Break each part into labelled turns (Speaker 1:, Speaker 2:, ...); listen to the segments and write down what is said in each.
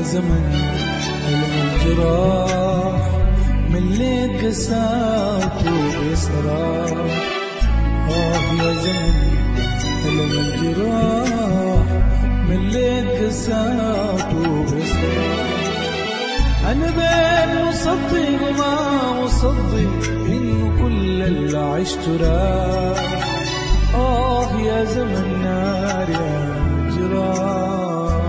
Speaker 1: يا زمن ألم الجراح مليت قساته بإصرار آه يا زمن ألم الجراح مليت قساته بإصرار أنا بين مصدق وما مصدق إنه كل اللي عشته راح آه يا زمن نار يا جراح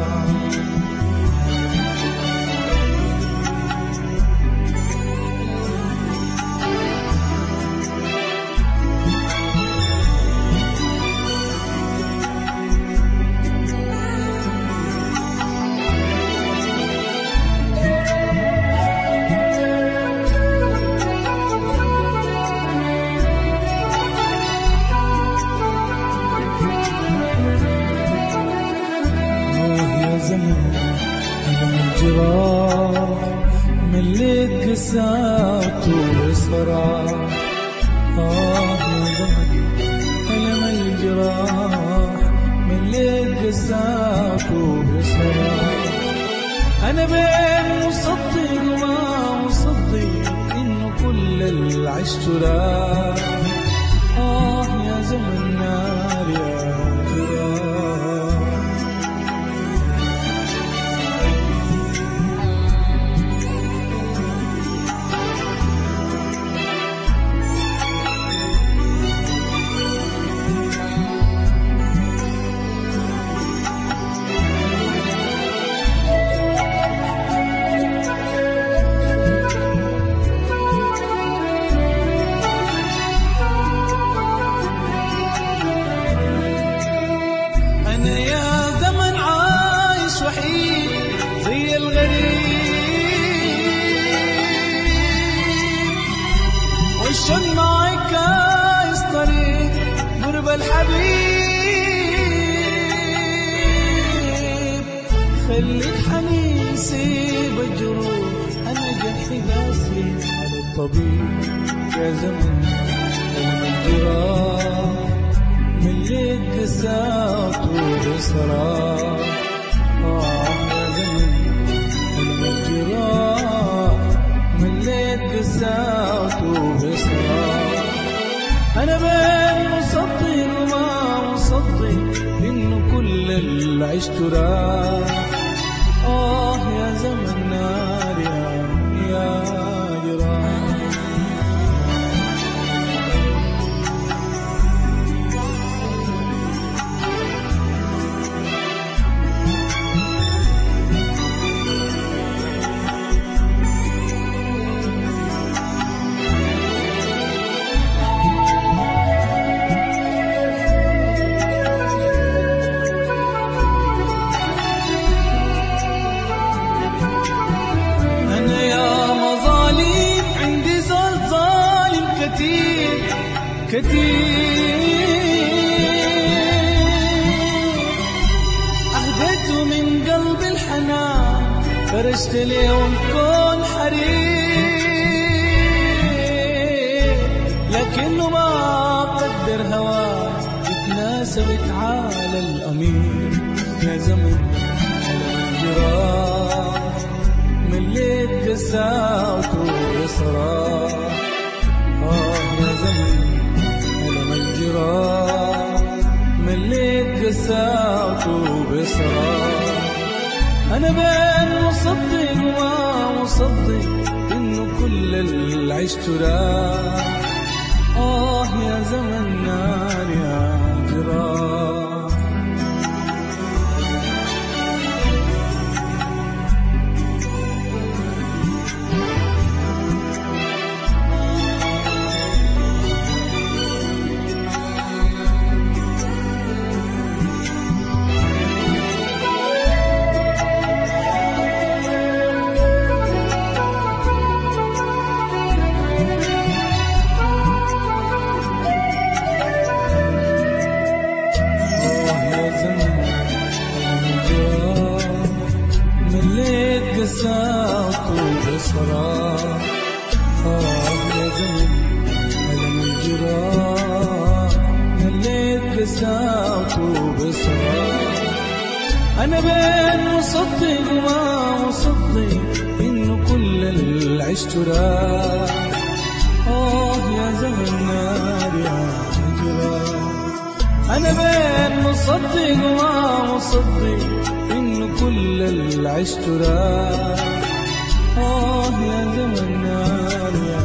Speaker 1: آه يا زمن ألم الجراح مليت قساته وصراح آه يا زمن ألم الجراح مليت قساته وصراح أنا بين مصدق وما مصدق إنه كل اللي عشته راح آه يا زمن نار يا جراح أنا يا زمن عايش وحيد زي الغريب والشن معك عايز طريق قرب الحبيب خليك حنين سيب الجروح أنا جرحي قاسي على الطبيب يا زمن ألم الجراح مليت قساته بصراح آه يا زمن ألم الجراح مليت قساته بصراح أنا بين مصدق وما مصدق إنه كل اللي عشته راح آه يا زمن نار يا يا جراح أنا يا مظالم عندي زول ظالم كتير كتير أهديته من قلب الحنان فرشت له الكون حرير لكنه ما قدر هواه اتناسبت على الأمير يا زمن على الجراح مليت قساوته بصراح آه يا زمن ألم الجراح مليت قساوته بصراح أنا بين مصدق وما مصدق إنه كل اللي عشته راح آه يا زمن نار يا جراح آه يا زمن الجراح مليت قساوته بصراح آه يا زمن ألم الجراح مليت قساوته بصراح أنا بين مصدق وما مصدق إنه كل العشت راح آه يا زمن نار يا هجرة أنا بين مصدق وما مصدق إنه كل العشت راح آه يا زمن نار يا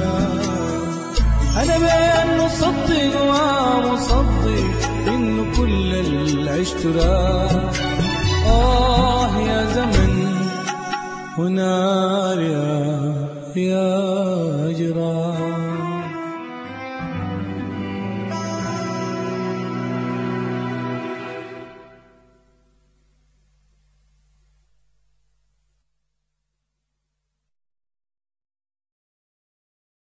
Speaker 1: أنا بين مصدق ومصدق إنه كل العشت راح آه يا زمن ونار يا يا جراح